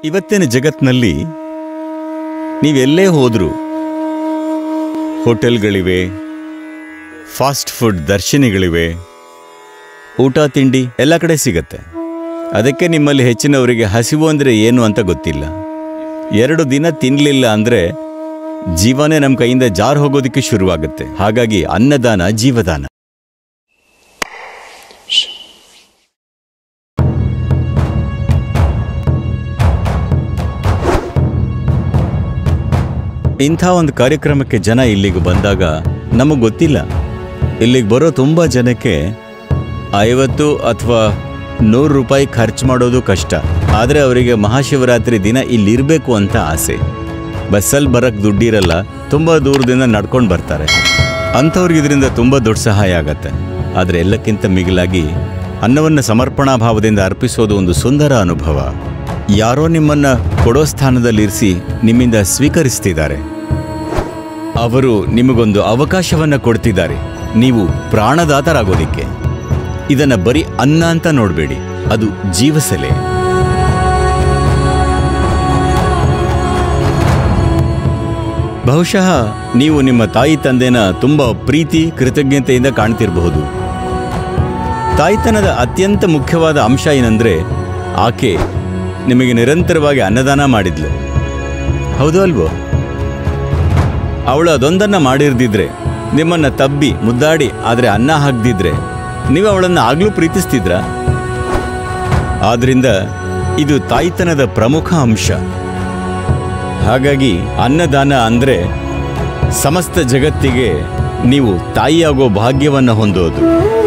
ಇವತ್ತಿನ ಜಗತ್ನಲ್ಲಿ ನೀವೆಲ್ಲೇ ಹೋದರೂ ಹೋಟೆಲ್ಗಳಿವೆ fast food ದರ್ಶನಿಗಳಿವೆ ಊಟ ತಿಂಡಿ ಎಲ್ಲ ಕಡೆ ಸಿಗತ್ತೆ ಅದಕ್ಕೆ ನಿಮ್ಮಲ್ಲಿ ಹೆಚ್ಚಿನವರಿಗೆ ಹಸಿವು ಅಂದರೆ ಏನು ಅಂತ ಗೊತ್ತಿಲ್ಲ ಎರಡು ದಿನ ತಿನ್ನಲಿಲ್ಲ ಅಂದರೆ ಜೀವನೇ ನಮ್ಮ ಕೈಯಿಂದ ಜಾರು ಹೋಗೋದಕ್ಕೆ ಶುರುವಾಗುತ್ತೆ ಹಾಗಾಗಿ ಅನ್ನದಾನ ಜೀವದಾನ ಇಂಥ ಒಂದು ಕಾರ್ಯಕ್ರಮಕ್ಕೆ ಜನ ಇಲ್ಲಿಗೆ ಬಂದಾಗ ನಮಗೆ ಗೊತ್ತಿಲ್ಲ ಇಲ್ಲಿಗೆ ಬರೋ ತುಂಬ ಜನಕ್ಕೆ ಐವತ್ತು ಅಥವಾ ನೂರು ರೂಪಾಯಿ ಖರ್ಚು ಮಾಡೋದು ಕಷ್ಟ ಆದರೆ ಅವರಿಗೆ ಮಹಾಶಿವರಾತ್ರಿ ದಿನ ಇಲ್ಲಿರಬೇಕು ಅಂತ ಆಸೆ ಬಸ್ಸಲ್ಲಿ ಬರೋಕ್ಕೆ ದುಡ್ಡಿರಲ್ಲ ತುಂಬ ದೂರದಿಂದ ನಡ್ಕೊಂಡು ಬರ್ತಾರೆ ಅಂಥವ್ರಿಗೆ ಇದರಿಂದ ತುಂಬ ದೊಡ್ಡ ಸಹಾಯ ಆಗತ್ತೆ ಆದರೆ ಎಲ್ಲಕ್ಕಿಂತ ಮಿಗಿಲಾಗಿ ಅನ್ನವನ್ನು ಸಮರ್ಪಣಾ ಭಾವದಿಂದ ಅರ್ಪಿಸೋದು ಒಂದು ಸುಂದರ ಅನುಭವ ಯಾರೋ ನಿಮ್ಮನ್ನ ಕೊಡೋ ಸ್ಥಾನದಲ್ಲಿರಿಸಿ ನಿಮ್ಮಿಂದ ಸ್ವೀಕರಿಸ್ತಿದ್ದಾರೆ ಅವರು ನಿಮಗೊಂದು ಅವಕಾಶವನ್ನ ಕೊಡ್ತಿದ್ದಾರೆ ನೀವು ಪ್ರಾಣದಾತರಾಗೋದಿಕ್ಕೆ ಇದನ್ನ ಬರೀ ಅನ್ನ ಅಂತ ನೋಡಬೇಡಿ ಅದು ಜೀವಸೆಲೆ ಬಹುಶಃ ನೀವು ನಿಮ್ಮ ತಾಯಿ ತಂದೆನ ತುಂಬ ಪ್ರೀತಿ ಕೃತಜ್ಞತೆಯಿಂದ ಕಾಣ್ತಿರಬಹುದು ತಾಯ್ತನದ ಅತ್ಯಂತ ಮುಖ್ಯವಾದ ಅಂಶ ಏನಂದ್ರೆ ಆಕೆ ನಿಮಗೆ ನಿರಂತರವಾಗಿ ಅನ್ನದಾನ ಮಾಡಿದ್ಲು ಹೌದು ಅಲ್ವೋ ಅವಳು ಅದೊಂದನ್ನ ಮಾಡಿರ್ದಿದ್ರೆ ನಿಮ್ಮನ್ನ ತಬ್ಬಿ ಮುದ್ದಾಡಿ ಆದರೆ ಅನ್ನ ಹಾಕ್ದಿದ್ರೆ ನೀವು ಅವಳನ್ನು ಆಗ್ಲೂ ಪ್ರೀತಿಸ್ತಿದ್ರ ಆದ್ರಿಂದ ಇದು ತಾಯ್ತನದ ಪ್ರಮುಖ ಅಂಶ ಹಾಗಾಗಿ ಅನ್ನದಾನ ಅಂದ್ರೆ ಸಮಸ್ತ ಜಗತ್ತಿಗೆ ನೀವು ತಾಯಿಯಾಗೋ ಭಾಗ್ಯವನ್ನು ಹೊಂದೋದು